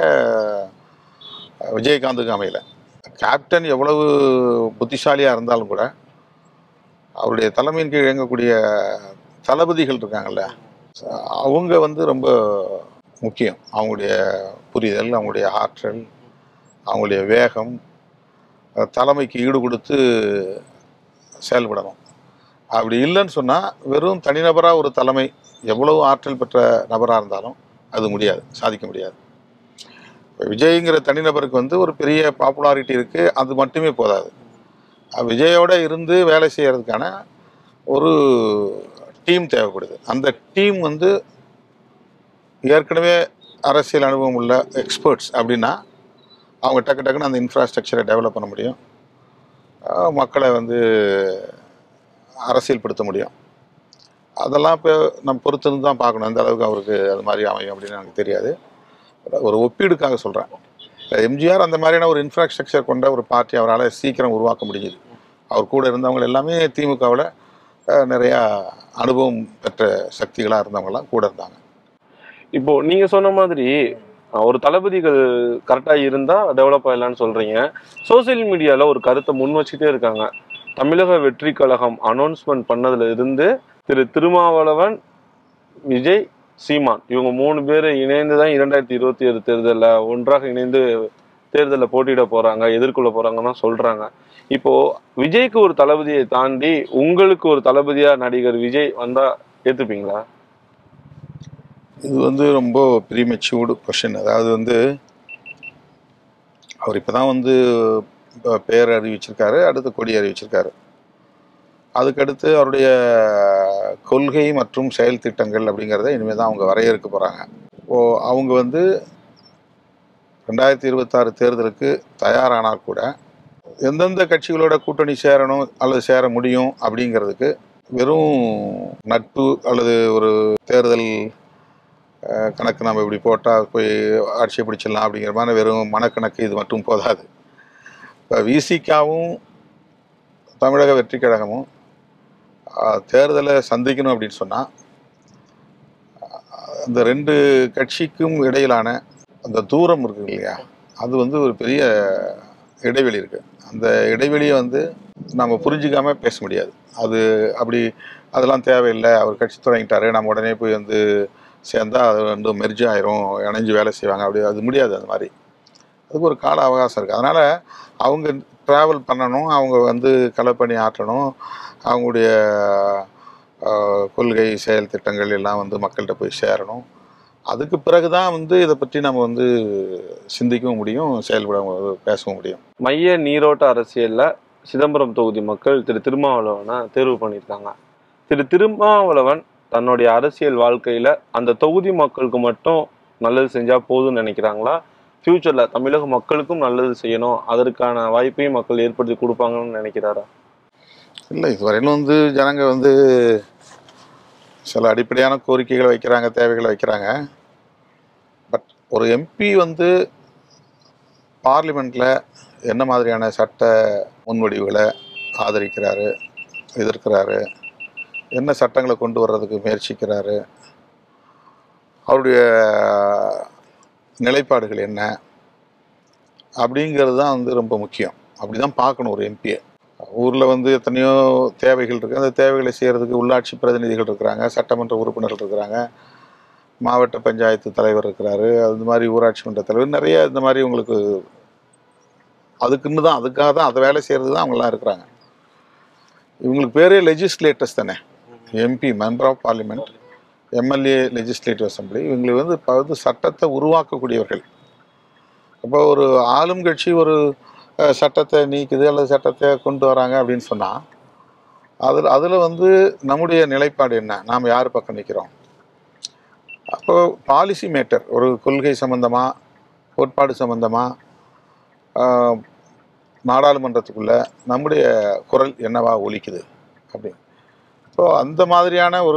அஹ், விஜயகாந்துக்கும் அமையல கேப்டன் எவ்வளவு புத்திசாலியாக இருந்தாலும் கூட அவருடைய தலைமையின் கீழ் இயங்கக்கூடிய தளபதிகள் இருக்காங்கல்ல அவங்க வந்து ரொம்ப முக்கியம் அவங்களுடைய புரிதல் அவங்களுடைய ஆற்றல் அவங்களுடைய வேகம் அஹ், தலைமைக்கு ஈடு கொடுத்து செயல்படணும் அப்படி இல்லைன்னு சொன்னால் வெறும் தனிநபராக ஒரு தலைமை எவ்வளவு ஆற்றல் பெற்ற நபராக இருந்தாலும் அது முடியாது சாதிக்க முடியாது இப்ப விஜய்ங்கிற தனிநபருக்கு வந்து ஒரு பெரிய பாப்புலாரிட்டி இருக்குது அது மட்டுமே போதாது அஹ் விஜயோட இருந்து வேலை செய்யறதுக்கான ஒரு டீம் தேவைப்படுது அந்த டீம் வந்து ஏற்கனவே அரசியல் அனுபவம் உள்ள எக்ஸ்பர்ட்ஸ் அப்படின்னா அவங்க டக்கு டக்குன்னு அந்த இன்ஃப்ராஸ்ட்ரக்சரை டெவலப் பண்ண முடியும் அஹ் மக்களை வந்து அரசியல்படுத்த முடியும் அதெல்லாம் இப்போ நம்ம பொறுத்திருந்து தான் பார்க்கணும் எந்த அளவுக்கு அவருக்கு அது மாதிரி அமையும் அப்படின்னு எனக்கு தெரியாது ஒரு ஒப்பீடுக்காக சொல்கிறேன் எம்ஜிஆர் அந்த மாதிரியான ஒரு இன்ஃப்ராஸ்ட்ரக்சர் கொண்ட ஒரு பார்ட்டி அவரால் சீக்கிரம் உருவாக்க முடிஞ்சுது அவர் கூட இருந்தவங்க எல்லாமே திமுகவில் நிறையா அனுபவம் பெற்ற சக்திகளாக இருந்தவங்கலாம் கூட இருந்தாங்க இப்போ நீங்க சொன்ன மாதிரி அஹ், ஒரு தளபதிகள் கரெக்டா இருந்தா டெவலப் ஆயிடலாம்னு சொல்றீங்க சோசியல் மீடியால ஒரு கருத்தை முன் வச்சுட்டே இருக்காங்க தமிழக வெற்றி கழகம் அனௌன்ஸ்மெண்ட் பண்ணதுல இருந்து திரு திருமாவளவன் விஜய் சீமான் இவங்க மூணு பேர் இணைந்து தான் இரண்டாயிரத்தி இருபத்தி ஏழு தேர்தலில் ஒன்றாக இணைந்து தேர்தலில் போட்டியிட போறாங்க எதிர்கொள்ள போறாங்கன்னு தான் சொல்றாங்க இப்போ விஜய்க்கு ஒரு தளபதியை தாண்டி உங்களுக்கு ஒரு தளபதியா நடிகர் விஜய் வந்தா ஏத்துப்பீங்களா இது வந்து ரொம்ப ப்ரீமெச்சூர்டு கொஷின் அதாவது வந்து அவர் இப்போ தான் வந்து ப- பெயர் அறிவிச்சிருக்காரு அடுத்து கொடி அறிவிச்சிருக்காரு அதுக்கடுத்து அவருடைய கொள்கை மற்றும் செயல் திட்டங்கள் அப்படிங்கிறத இனிமேல் தான் அவங்க வரையறுக்க போகிறாங்க ஓ அவங்க வந்து ரெண்டாயிரத்தி இருபத்தாறு தேர்தலுக்கு தயாரானால் கூட எந்தெந்த கட்சிகளோட கூட்டணி சேரணும் அல்லது சேர முடியும் அப்படிங்கிறதுக்கு வெறும் நட்பு அல்லது ஒரு தேர்தல் அஹ், கணக்கு நம்ம இப்படி போட்டால் போய் ஆட்சியை பிடிச்சிடலாம் அப்படிங்கிற மாதிரி வெறும் மனக்கணக்கு இது மட்டும் போதாது இப்போ விசிகாவும் தமிழக வெற்றி கழகமும் அஹ், தேர்தலை சந்திக்கணும் அப்படின்னு சொன்னால் அந்த ரெண்டு கட்சிக்கும் இடையிலான அந்த தூரம் இருக்கு இல்லையா அது வந்து ஒரு பெரிய இடைவெளி இருக்குது அந்த இடைவெளியை வந்து நம்ம புரிஞ்சிக்காம பேச முடியாது அது அப்படி அதெல்லாம் தேவையில்லை அவர் கட்சி தொடங்கிட்டாரு நம்ம உடனே போய் வந்து சேர்ந்தா அது வந்து மெர்ஜ் ஆயிரும் இணைஞ்சு வேலை செய்வாங்க அப்படி அது முடியாது அந்த மாதிரி அதுக்கு ஒரு கால அவகாசம் இருக்குது அதனால் அவங்க ட்ராவல் பண்ணணும் அவங்க வந்து களப்பணி ஆற்றணும் அவங்களுடைய ஆஹ், கொள்கை செயல் திட்டங்கள் எல்லாம் வந்து மக்கள்கிட்ட போய் சேரணும் அதுக்கு பிறகு தான் வந்து இதை பற்றி நம்ம வந்து சிந்திக்கவும் முடியும் செயல்பட பேசவும் முடியும் மைய நீரோட்ட அரசியல்ல சிதம்பரம் தொகுதி மக்கள் திரு திருமாவளவனை தேர்வு பண்ணியிருக்காங்க திரு திருமாவளவன் தன்னுடைய அரசியல் வாழ்க்கையில அந்த தொகுதி மக்களுக்கு மட்டும் நல்லது செஞ்சா போதும்னு நினைக்கிறாங்களா ஃபியூச்சர்ல தமிழக மக்களுக்கும் நல்லது செய்யணும் அதற்கான வாய்ப்பையும் மக்கள் ஏற்படுத்தி கொடுப்பாங்கன்னு நினைக்கிறாரா இல்லை இதுவரையிலும் வந்து ஜனங்க வந்து சில அடிப்படையான கோரிக்கைகளை வைக்கிறாங்க தேவைகளை வைக்கிறாங்க பட் ஒரு எம்பி வந்து பார்லிமெண்ட்டில் என்ன மாதிரியான சட்ட முன்வடிவுகளை ஆதரிக்கிறாரு எதிர்க்கிறாரு என்ன சட்டங்களை கொண்டு வர்றதுக்கு முயற்சிக்கிறாரு அவருடைய நிலைப்பாடுகள் என்ன அப்படிங்கிறது தான் வந்து ரொம்ப முக்கியம் அப்படி தான் பார்க்கணும் ஒரு எம்பியை ஊரில் வந்து எத்தனையோ தேவைகள் இருக்குது அந்த தேவைகளை செய்கிறதுக்கு உள்ளாட்சி பிரதிநிதிகள் இருக்கிறாங்க சட்டமன்ற உறுப்பினர்கள் இருக்கிறாங்க மாவட்ட பஞ்சாயத்து தலைவர் இருக்கிறாரு அது மாதிரி ஊராட்சி மன்ற தலைவர் நிறைய இந்த மாதிரி உங்களுக்கு அதுக்குன்னு தான் அதுக்காக தான் அதை வேலை செய்கிறது தான் அவங்களாம் இருக்கிறாங்க இவங்களுக்கு பேரே லெஜிஸ்லேட்டர்ஸ் தானே MP member of parliament MLA legislative assembly இவங்களுக்கு வந்து இப்போ வந்து சட்டத்தை உருவாக்கக்கூடியவர்கள் அப்போ ஒரு ஆளும் கட்சி ஒரு அஹ், சட்டத்தை நீக்குது அல்லது சட்டத்தை கொண்டு வராங்க அப்படின்னு சொன்னால் அதில் அதில் வந்து நம்முடைய நிலைப்பாடு என்ன நாம் யார் பக்கம் நிற்கிறோம் அப்போ பாலிசி மேட்டர் ஒரு கொள்கை சம்மந்தமாக கோட்பாடு சம்மந்தமாக நாடாளுமன்றத்துக்குள்ள நம்முடைய குரல் என்னவா ஒலிக்குது அப்படி ஸோ அந்த மாதிரியான ஒரு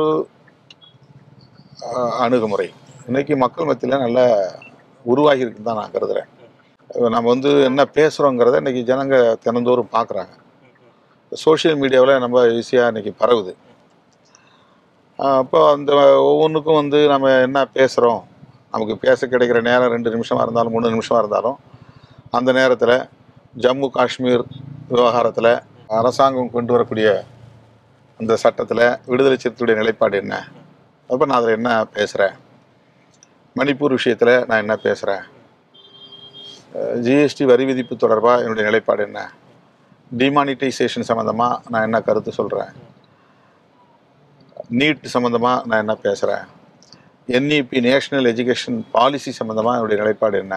அஹ், அணுகுமுறை இன்னைக்கு மக்கள் மத்தியில் நல்ல உருவாகி இருக்குன்னு தான் நான் கருதுகிறேன் நம்ம வந்து என்ன பேசுகிறோங்கிறத இன்னைக்கு ஜனங்க தினந்தோறும் பார்க்குறாங்க சோஷியல் மீடியாவில் நம்ம ஈஸியாக இன்னைக்கு பரவுது ஆஹ் அப்போ அந்த ஒவ்வொன்றுக்கும் வந்து நம்ம என்ன பேசுகிறோம் நமக்கு பேச கிடைக்கிற நேரம் ரெண்டு நிமிஷமாக இருந்தாலும் மூணு நிமிஷமாக இருந்தாலும் அந்த நேரத்தில் ஜம்மு காஷ்மீர் விவகாரத்தில் அரசாங்கம் கொண்டு வரக்கூடிய அந்த சட்டத்தில் விடுதலை சிறுத்தையுடைய நிலைப்பாடு என்ன அப்போ நான் அதில் என்ன பேசுகிறேன் மணிப்பூர் விஷயத்தில் நான் என்ன பேசுகிறேன் ஜிஎஸ்டி வரி விதிப்பு தொடர்பாக என்னுடைய நிலைப்பாடு என்ன டிமானிட்டைசேஷன் சம்மந்தமாக நான் என்ன கருத்து சொல்கிறேன் நீட் சம்மந்தமாக நான் என்ன பேசுகிறேன் என்இபி நேஷனல் எஜுகேஷன் பாலிசி சம்மந்தமாக என்னுடைய நிலைப்பாடு என்ன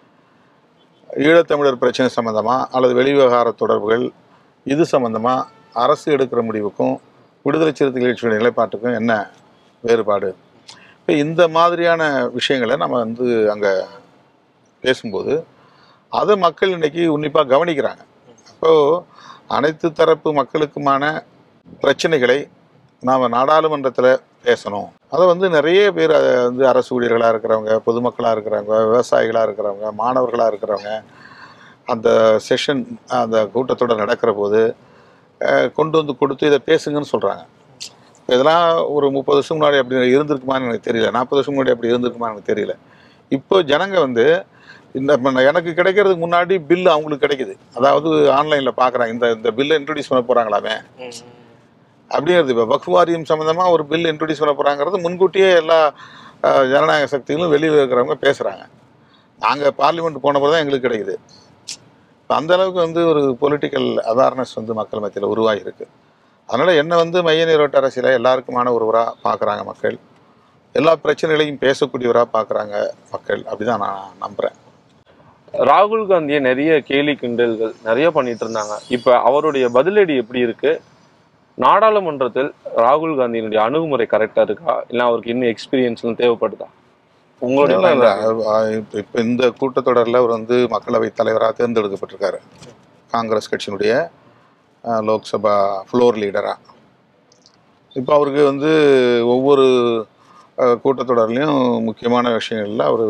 ஈழத்தமிழர் பிரச்சனை சம்மந்தமாக அல்லது வெளிவிவகார தொடர்புகள் இது சம்மந்தமாக அரசு எடுக்கிற முடிவுக்கும் விடுதலை சிறுத்தைகள் கட்சியுடைய நிலைப்பாட்டுக்கும் என்ன வேறுபாடு இப்போ இந்த மாதிரியான விஷயங்களை நம்ம வந்து அங்கே பேசும்போது அதை மக்கள் இன்னைக்கு உன்னிப்பாக கவனிக்கிறாங்க அப்போது அனைத்து தரப்பு மக்களுக்குமான பிரச்சனைகளை நாம் நாடாளுமன்றத்தில் பேசணும் அதை வந்து நிறைய பேர் அதை வந்து அரசு ஊழியர்களாக இருக்கிறவங்க பொதுமக்களாக இருக்கிறவங்க விவசாயிகளாக இருக்கிறவங்க மாணவர்களாக இருக்கிறவங்க அந்த செஷன் அந்த கூட்டத்தொடர் நடக்கிற போது அஹ், கொண்டு வந்து கொடுத்து இதை பேசுங்கன்னு சொல்கிறாங்க இதெல்லாம் ஒரு முப்பது வருஷம் முன்னாடி அப்படி இருந்திருக்குமான்னு எனக்கு தெரியல நாற்பது வருஷம் முன்னாடி அப்படி இருந்திருக்குமான்னு எனக்கு தெரியல இப்போ ஜனங்க வந்து இந்த இப்ப நான் எனக்கு கிடைக்கிறதுக்கு முன்னாடி பில் அவங்களுக்கு கிடைக்குது அதாவது ஆன்லைனில் பார்க்குறாங்க இந்த இந்த பில்லை இன்ட்ரடியூஸ் பண்ண போகிறாங்களாமே அப்படிங்கிறது இப்போ வக்ஃப் வாரியம் சம்மந்தமாக ஒரு பில் இன்ட்ரடியூஸ் பண்ண போகிறாங்கிறது முன்கூட்டியே எல்லா அஹ், ஜனநாயக சக்திகளும் வெளியே இருக்கிறவங்க பேசுகிறாங்க நாங்கள் பார்லிமெண்ட் போனப்போ தான் எங்களுக்கு கிடைக்குது இப்ப அந்த அளவுக்கு வந்து ஒரு பொலிட்டிக்கல் அவேர்னஸ் வந்து மக்கள் மத்தியில் உருவாகி இருக்கு அதனால் என்ன வந்து மைய நீரோட்ட அரசியலை எல்லாருக்குமான ஒருவராக பார்க்குறாங்க மக்கள் எல்லா பிரச்சனைகளையும் பேசக்கூடியவராக பார்க்குறாங்க மக்கள் அப்படிதான் நான் நம்புகிறேன் ராகுல் காந்தியை நிறைய கேலி கிண்டல்கள் நிறைய பண்ணிட்டு இருந்தாங்க இப்ப அவருடைய பதிலடி எப்படி இருக்கு நாடாளுமன்றத்தில் ராகுல் காந்தியினுடைய அணுகுமுறை கரெக்டா இருக்கா இல்ல அவருக்கு இன்னும் எக்ஸ்பீரியன்ஸ்லாம் தேவைப்படுதா உங்களுடைய இல்ல, இல்ல, point of view. அஹ் இப்ப இப்ப இந்த கூட்டத்தொடரில் அவர் வந்து மக்களவைத் தலைவராக தேர்ந்தெடுக்கப்பட்டிருக்காரு காங்கிரஸ் கட்சியினுடைய அஹ், லோக்சபா ஃப்ளோர் லீடராக இப்போ அவருக்கு வந்து ஒவ்வொரு அஹ், கூட்டத்தொடர்லையும் முக்கியமான விஷயங்கள்ல அவர்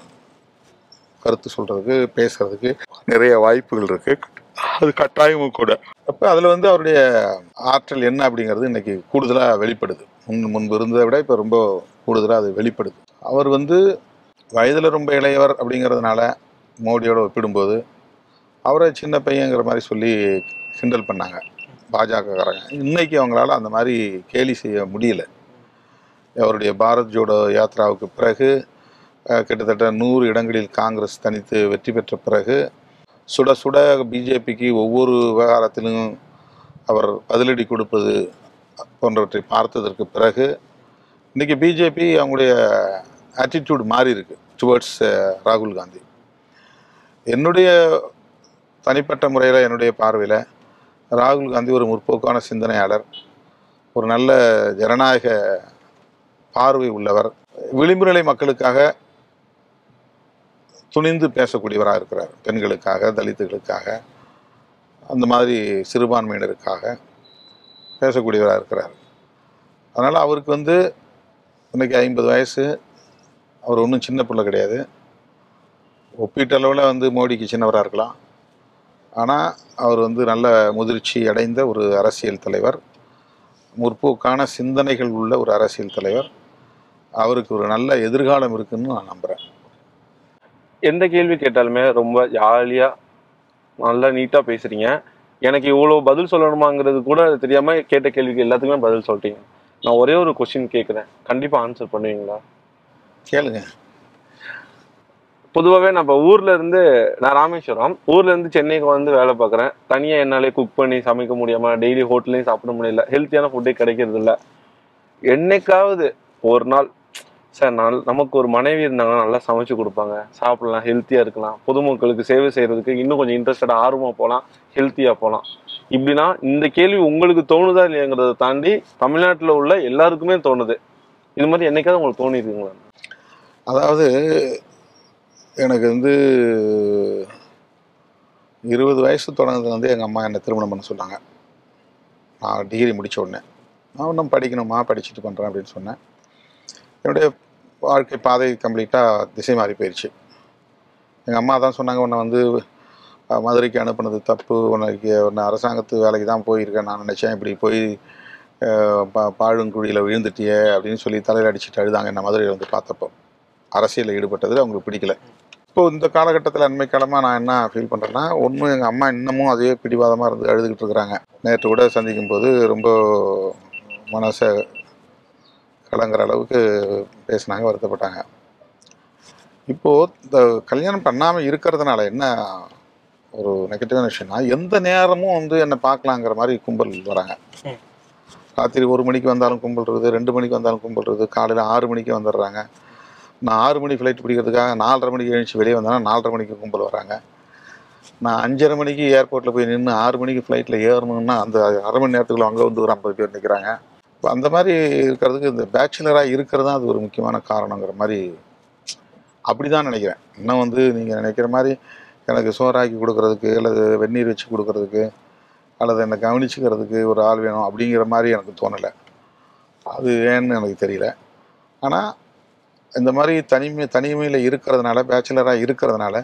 கருத்து சொல்றதுக்கு பேசுறதுக்கு நிறைய வாய்ப்புகள் இருக்கு அது கட்டாயமும் கூட அப்போ அதில் வந்து அவருடைய ஆற்றல் என்ன அப்படிங்கிறது இன்னைக்கு கூடுதலாக வெளிப்படுது முன் முன்பு இருந்ததை விட இப்போ ரொம்ப கூடுதலாக அது வெளிப்படுது அவர் வந்து வயதில் ரொம்ப இளையவர் அப்படிங்கிறதுனால மோடியோட ஒப்பிடும்போது அவரை சின்ன பையங்கிற மாதிரி சொல்லி கிண்டல் பண்ணாங்க பாஜகக்காரங்க இன்னைக்கு அவங்களால அந்த மாதிரி கேலி செய்ய முடியல அவருடைய பாரத் ஜோடோ யாத்ராவுக்கு பிறகு அஹ், கிட்டத்தட்ட நூறு இடங்களில் காங்கிரஸ் தனித்து வெற்றி பெற்ற பிறகு சுட சுட பிஜேபிக்கு ஒவ்வொரு விவகாரத்திலும் அவர் பதிலடி கொடுப்பது போன்றவற்றை பார்த்ததற்கு பிறகு இன்னைக்கு பிஜேபி அவங்களுடைய ஆட்டிடியூட் மாறி இருக்கு டுவர்ட்ஸ் ராகுல் காந்தி என்னுடைய தனிப்பட்ட முறையில் என்னுடைய பார்வையில் ராகுல் காந்தி ஒரு முற்போக்கான சிந்தனையாளர் ஒரு நல்ல ஜனநாயக பார்வை உள்ளவர் விளிம்பு நிலை மக்களுக்காக துணிந்து பேசக்கூடியவராக இருக்கிறார் பெண்களுக்காக தலித்துகளுக்காக அந்த மாதிரி சிறுபான்மையினருக்காக பேசக்கூடியவராக இருக்கிறார் அதனால் அவருக்கு வந்து இன்னைக்கு ஐம்பது வயசு அவர் ஒன்றும் சின்ன பிள்ளை கிடையாது ஒப்பீட்டளவில் வந்து மோடிக்கு சின்னவராக இருக்கலாம் ஆனால் அவர் வந்து நல்ல முதிர்ச்சி அடைந்த ஒரு அரசியல் தலைவர் முற்போக்கான சிந்தனைகள் உள்ள ஒரு அரசியல் தலைவர் அவருக்கு ஒரு நல்ல எதிர்காலம் இருக்குன்னு நான் நம்புகிறேன் எந்த கேள்வி கேட்டாலுமே ரொம்ப ஜாலியா நல்லா நீட்டா பேசுறீங்க எனக்கு இவ்வளவு பதில் சொல்லணுமாங்கிறது கூட தெரியாம கேட்ட கேள்விக்கு எல்லாத்துக்குமே பதில் சொல்லிட்டீங்க நான் ஒரே ஒரு கொஸ்டின் கேட்குறேன் கண்டிப்பா ஆன்சர் பண்ணுவீங்களா கேளுங்க பொதுவாகவே நான் இப்போ ஊர்ல இருந்து நான் ராமேஸ்வரம் ஊர்ல இருந்து சென்னைக்கு வந்து வேலை பார்க்குறேன் தனியா என்னாலே குக் பண்ணி சமைக்க முடியாம டெய்லி ஹோட்டல்லையும் சாப்பிட முடியல ஹெல்த்தியான ஃபுட்டே கிடைக்கிறது இல்ல என்னைக்காவது ஒரு நாள் சார் நான் நமக்கு ஒரு மனைவி இருந்தாங்கன்னா நல்லா சமைச்சு கொடுப்பாங்க சாப்பிடலாம் ஹெல்த்தியா இருக்கலாம் பொதுமக்களுக்கு சேவை செய்யறதுக்கு இன்னும் கொஞ்சம் இன்ட்ரெஸ்டடா ஆர்வமா போகலாம் ஹெல்த்தியா போகலாம் இப்படின்னா இந்த கேள்வி உங்களுக்கு தோணுதா இல்லையாங்கிறத தாண்டி தமிழ்நாட்டுல உள்ள எல்லாருக்குமே தோணுது இது மாதிரி என்னைக்காவது உங்களுக்கு தோணிருக்குங்களா அதாவது எனக்கு வந்து இருபது வயசு தொடங்குறது வந்து எங்கள் அம்மா என்னை திருமணம் பண்ண சொன்னாங்க நான் டிகிரி முடிச்ச உடனே நான் இன்னும் படிக்கணுமா படிச்சுட்டு பண்ணுறேன் அப்படின்னு சொன்னேன் என்னுடைய வாழ்க்கை பாதை கம்ப்ளீட்டாக திசை மாறி போயிடுச்சு எங்கள் அம்மா தான் சொன்னாங்க உன்னை வந்து அஹ், மதுரைக்கு அனுப்புனது தப்பு உனக்கு உன்னை அரசாங்கத்து வேலைக்கு தான் போயிருக்கேன் நான் நினச்சேன் இப்படி போய் அஹ், பா பாழுங்குழியில் விழுந்துட்டியே அப்படின்னு சொல்லி தலையில் அடிச்சுட்டு அழுதாங்க என்ன மதுரையில் வந்து பார்த்தப்போ அரசியலில் ஈடுபட்டது அவங்களுக்கு பிடிக்கல இப்போ இந்த காலகட்டத்தில் அண்மை காலமாக நான் என்ன ஃபீல் பண்ணுறேன்னா ஒன்றும் எங்கள் அம்மா இன்னமும் அதே பிடிவாதமாக இருந்து அழுதுகிட்டு இருக்கிறாங்க நேற்று கூட சந்திக்கும் போது ரொம்ப மனசை கலங்குற அளவுக்கு பேசினாங்க வருத்தப்பட்டாங்க இப்போது இந்த கல்யாணம் பண்ணாமல் இருக்கிறதுனால என்ன ஒரு நெகட்டிவான விஷயம்னா எந்த நேரமும் வந்து என்னை பார்க்கலாங்கிற மாதிரி கும்பல் வராங்க ம். ராத்திரி ஒரு மணிக்கு வந்தாலும் கும்பல் இருக்குது ரெண்டு மணிக்கு வந்தாலும் கும்பல் இருக்குது காலையில் ஆறு மணிக்கு வந்துடுறாங்க நான் ஆறு மணி ஃப்ளைட் பிடிக்கிறதுக்காக நாலரை மணிக்கு எழுந்துச்சு வெளியே வந்தேன்னா நாலரை மணிக்கு கும்பல் வராங்க நான் அஞ்சரை மணிக்கு ஏர்போர்ட்டில் போய் நின்று ஆறு மணிக்கு ஃப்ளைட்டில் ஏறணும்னா அந்த அரை மணி நேரத்துக்குள்ள அங்கே வந்து ஒரு ஐம்பது பேர் நிற்கிறாங்க இப்போ அந்த மாதிரி இருக்கிறதுக்கு இந்த பேச்சுலராக இருக்கிறது தான் அது ஒரு முக்கியமான காரணங்கிற மாதிரி அப்படி தான் நினைக்கிறேன் இன்னும் வந்து நீங்கள் நினைக்கிற மாதிரி எனக்கு சோறாக்கி கொடுக்கறதுக்கு அல்லது வெந்நீர் வச்சு கொடுக்கறதுக்கு அல்லது என்னை கவனிச்சுக்கிறதுக்கு ஒரு ஆள் வேணும் அப்படிங்கிற மாதிரி எனக்கு தோணலை அது ஏன்னு எனக்கு தெரியல ஆனால் இந்த மாதிரி தனிமை தனிமையில் இருக்கிறதுனால பேச்சுலராக இருக்கிறதுனால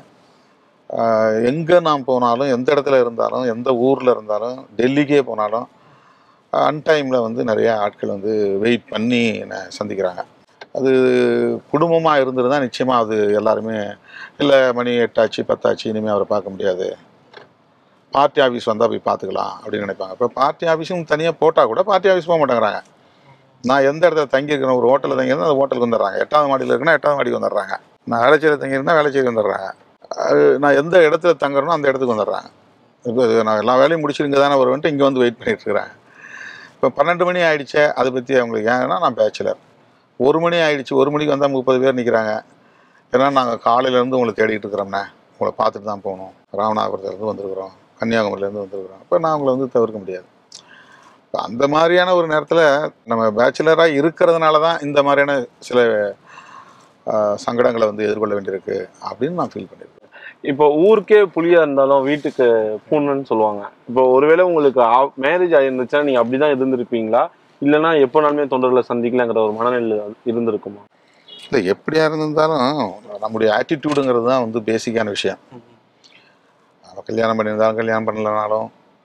எங்கே நான் போனாலும் எந்த இடத்துல இருந்தாலும் எந்த ஊரில் இருந்தாலும் டெல்லிக்கே போனாலும் அன்டைமில் வந்து நிறைய ஆட்கள் வந்து வெயிட் பண்ணி என்னை சந்திக்கிறாங்க அது குடும்பமாக இருந்திருந்தா நிச்சயமாக அது எல்லாருமே இல்லை மணி எட்டாச்சு பத்தாச்சு இனிமேல் அவரை பார்க்க முடியாது பார்ட்டி ஆஃபீஸ் வந்தால் போய் பார்த்துக்கலாம் அப்படின்னு நினைப்பாங்க இப்போ பார்ட்டி ஆஃபீஸும் தனியாக போட்டால் கூட பார்ட்டி ஆஃபீஸ் போக மாட்டேங்கிறாங்க நான் எந்த இடத்துல தங்கியிருக்கேன் ஒரு ஹோட்டலில் தங்கியிருந்தா அந்த ஹோட்டலுக்கு வந்துடுறாங்க எட்டாவது மாடியில் இருக்குன்னா எட்டாவது மாடிக்கு வந்துடுறாங்க நான் வேலைச்சேரி தங்கியிருந்தா வேலைச்சேரி வந்துடுறாங்க அது நான் எந்த இடத்துல தங்குறேனோ அந்த இடத்துக்கு வந்துடுறாங்க இப்போ நான் எல்லா வேலையும் முடிச்சு இங்கே தானே வருவேன்ட்டு இங்கே வந்து வெயிட் பண்ணிட்டு இருக்கிறேன் இப்போ பன்னெண்டு மணி ஆயிடுச்சே அதை பற்றி அவங்களுக்கு ஏன்னா நான் பேச்சுலர் ஒரு மணி ஆயிடுச்சு ஒரு மணிக்கு வந்தால் முப்பது பேர் நிற்கிறாங்க ஏன்னா நாங்கள் காலையிலேருந்து உங்களை தேடிட்டு இருக்கிறோம்ண்ணே உங்களை பார்த்துட்டு தான் போகணும் ராமநாதபுரத்துலேருந்து வந்திருக்கிறோம் கன்னியாகுமரியிலேருந்து வந்திருக்கிறோம் இப்போ நான் உங்களை வந்து தவிர்க்க முடியாது இப்போ அந்த மாதிரியான ஒரு நேரத்தில் நம்ம பேச்சுலராக இருக்கிறதுனால தான் இந்த மாதிரியான சில ஆஹ், சங்கடங்களை வந்து எதிர்கொள்ள வேண்டியிருக்கு அப்படின்னு நான் ஃபீல் பண்ணியிருக்கேன் இப்போ ஊருக்கே புலியா இருந்தாலும் வீட்டுக்கு பூனைன்னு சொல்லுவாங்க இப்போ ஒருவேளை உங்களுக்கு மேரேஜ் ஆயிருந்துச்சுன்னா நீங்க அப்படிதான் இருந்திருப்பீங்களா இல்லைன்னா எப்போனாலுமே தொண்டர்களை சந்திக்கலாங்கிற ஒரு மனநிலை இருந்திருக்குமா இல்லை எப்படியா இருந்திருந்தாலும் நம்முடைய ஆட்டிடியூடுங்கிறது தான் வந்து பேசிக்கான விஷயம் நம்ம கல்யாணம் பண்ணியிருந்தாலும் கல்யாணம் பண்ணலனாலும்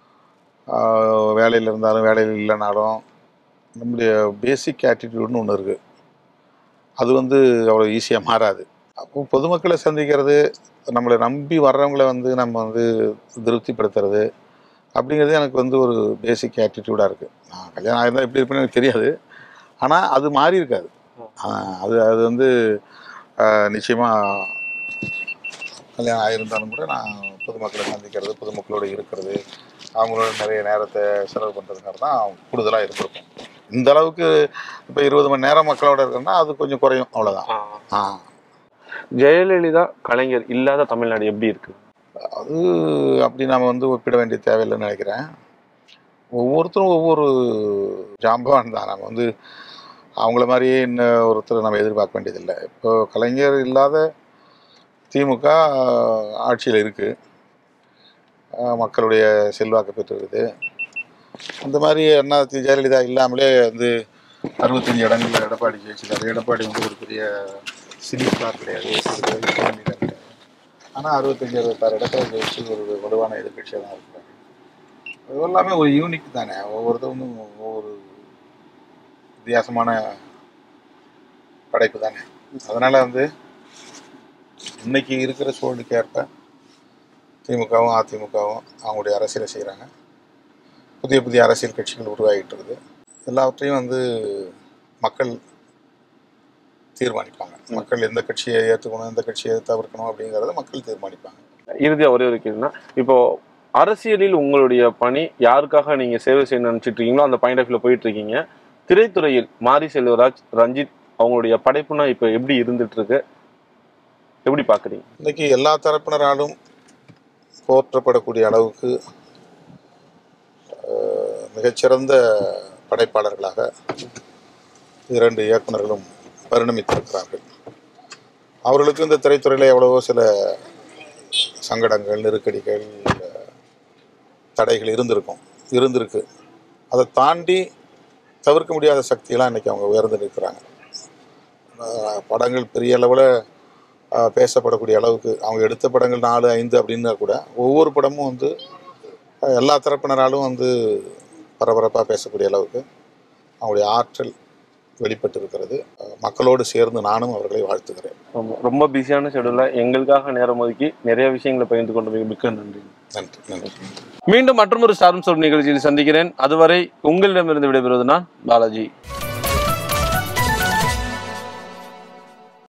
வேலையில் இருந்தாலும் வேலையில் இல்லைனாலும் நம்முடைய பேசிக் ஆட்டிடியூட்னு ஒன்று இருக்குது அது வந்து அவ்வளோ ஈஸியாக மாறாது அப்போ பொதுமக்களை சந்திக்கிறது நம்மளை நம்பி வர்றவங்கள வந்து நம்ம வந்து திருப்திப்படுத்துறது அப்படிங்கிறது எனக்கு வந்து ஒரு பேசிக் ஆட்டிடியூடாக இருக்குது நான் கல்யாணம் ஆயிருந்தால் எப்படி இருப்பேன்னு எனக்கு தெரியாது ஆனால் அது மாறி இருக்காது ஆஹ் அது அது வந்து நிச்சயமாக கல்யாணம் ஆகியிருந்தாலும் கூட நான் பொதுமக்களை சந்திக்கிறது பொதுமக்களோடு இருக்கிறது அவங்களோட நிறைய நேரத்தை செலவு பண்ணுறதுங்கிறது தான் கூடுதலாக இருந்திருக்கும் இந்த அளவுக்கு இப்போ இருபது மணி நேரம் மக்களோட இருக்குன்னா அது கொஞ்சம் குறையும் அவ்வளோதான் ஆ ஜெயலலிதா கலைஞர் இல்லாத தமிழ்நாடு எப்படி இருக்கு அது அப்படி நம்ம வந்து ஒப்பிட வேண்டிய தேவையில்லைன்னு நினைக்கிறேன் ஒவ்வொருத்தரும் ஒவ்வொரு ஜாம்பவான் தான் நம்ம வந்து அவங்கள மாதிரியே இன்னும் ஒருத்தர் நம்ம எதிர்பார்க்க வேண்டியதில்லை இப்போ கலைஞர் இல்லாத திமுக ஆட்சியில் இருக்குது மக்களுடைய செல்வாக்கு பெற்றிருக்குது அந்த மாதிரி அண்ணா தி- ஜெயலலிதா இல்லாமலே வந்து அறுபத்தஞ்சு இடங்கள்ல எடப்பாடி ஜெயிச்சிட்டாரு எடப்பாடி வந்து ஒரு பெரிய சினி ஸ்டார் கிடையாது ஒரு பெரிய சினி leader கிடையாது ஆனால் அறுபத்தஞ்சு அறுபத்தாறு இடத்துல ஜெயிச்சு ஒரு வலுவான எதிர்கட்சியாக தான் இருக்கிறாங்க அது எல்லாமே ஒரு யூனிக் தானே ஒவ்வொருத்தவங்களும் ஒவ்வொரு வித்தியாசமான படைப்பு தானே அதனால வந்து இன்னைக்கு இருக்கிற சூழலுக்கு ஏற்ப திமுகவும் அதிமுகவும் அவங்களுடைய அரசியலை செய்கிறாங்க புதிய புதிய அரசியல் கட்சிகள் உருவாகிட்டு இருக்குது எல்லாவற்றையும் வந்து மக்கள் தீர்மானிப்பாங்க மக்கள் எந்த கட்சியை ஏற்றுக்கணும் எந்த கட்சியை தவிர்க்கணும் அப்படிங்கிறத மக்கள் தீர்மானிப்பாங்க இறுதியா ஒரே ஒரு கேள்வினா இப்போ அரசியலில் உங்களுடைய பணி யாருக்காக நீங்க சேவை செய்யணும்னு நினைச்சிட்டு இருக்கீங்களோ அந்த பாயிண்ட் ஆஃப் வியூல போயிட்டு இருக்கீங்க திரைத்துறையில் மாரி செல்வராஜ் ரஞ்சித் அவங்களுடைய படைப்புனா இப்போ எப்படி இருந்துட்டு இருக்கு எப்படி பாக்குறீங்க இன்னைக்கு எல்லா தரப்பினராலும் போற்றப்படக்கூடிய அளவுக்கு அஹ், மிகச்சிறந்த படைப்பாளர்களாக இரண்டு இயக்குனர்களும் பரிணமித்திருக்கிறார்கள் அவர்களுக்கு இந்த திரைத்துறையில் எவ்வளவோ சில சங்கடங்கள் நெருக்கடிகள் அஹ், தடைகள் இருந்திருக்கும் இருந்திருக்கு அதை தாண்டி தவிர்க்க முடியாத சக்தியெல்லாம் இன்னைக்கு அவங்க உயர்ந்து நிற்கிறாங்க அஹ், படங்கள் பெரிய அளவில் ஆஹ் பேசப்படக்கூடிய அளவுக்கு அவங்க எடுத்த படங்கள் நாலு ஐந்து அப்படின்னா கூட ஒவ்வொரு படமும் வந்து ஆஹ் எல்லா தரப்பினராலும் வந்து பரபரப்பாக பேசக்கூடிய அளவுக்கு அவங்களுடைய ஆற்றல் வெளிப்பட்டு இருக்கிறது ஆஹ் மக்களோடு சேர்ந்து நானும் அவர்களை வாழ்த்துகிறேன் ரொம்ப- ரொம்ப பிஸியான ஷெடியூல்ல எங்களுக்காக நேரம் ஒதுக்கி நிறைய விஷயங்களை பகிர்ந்து கொண்டு மிக்க நன்றி நன்றி நன்றி மீண்டும் மற்றொரு ஸ்டாரும் சொல் நிகழ்ச்சியில் சந்திக்கிறேன் அதுவரை உங்களிடமிருந்து விடைபெறுவது நான் பாலாஜி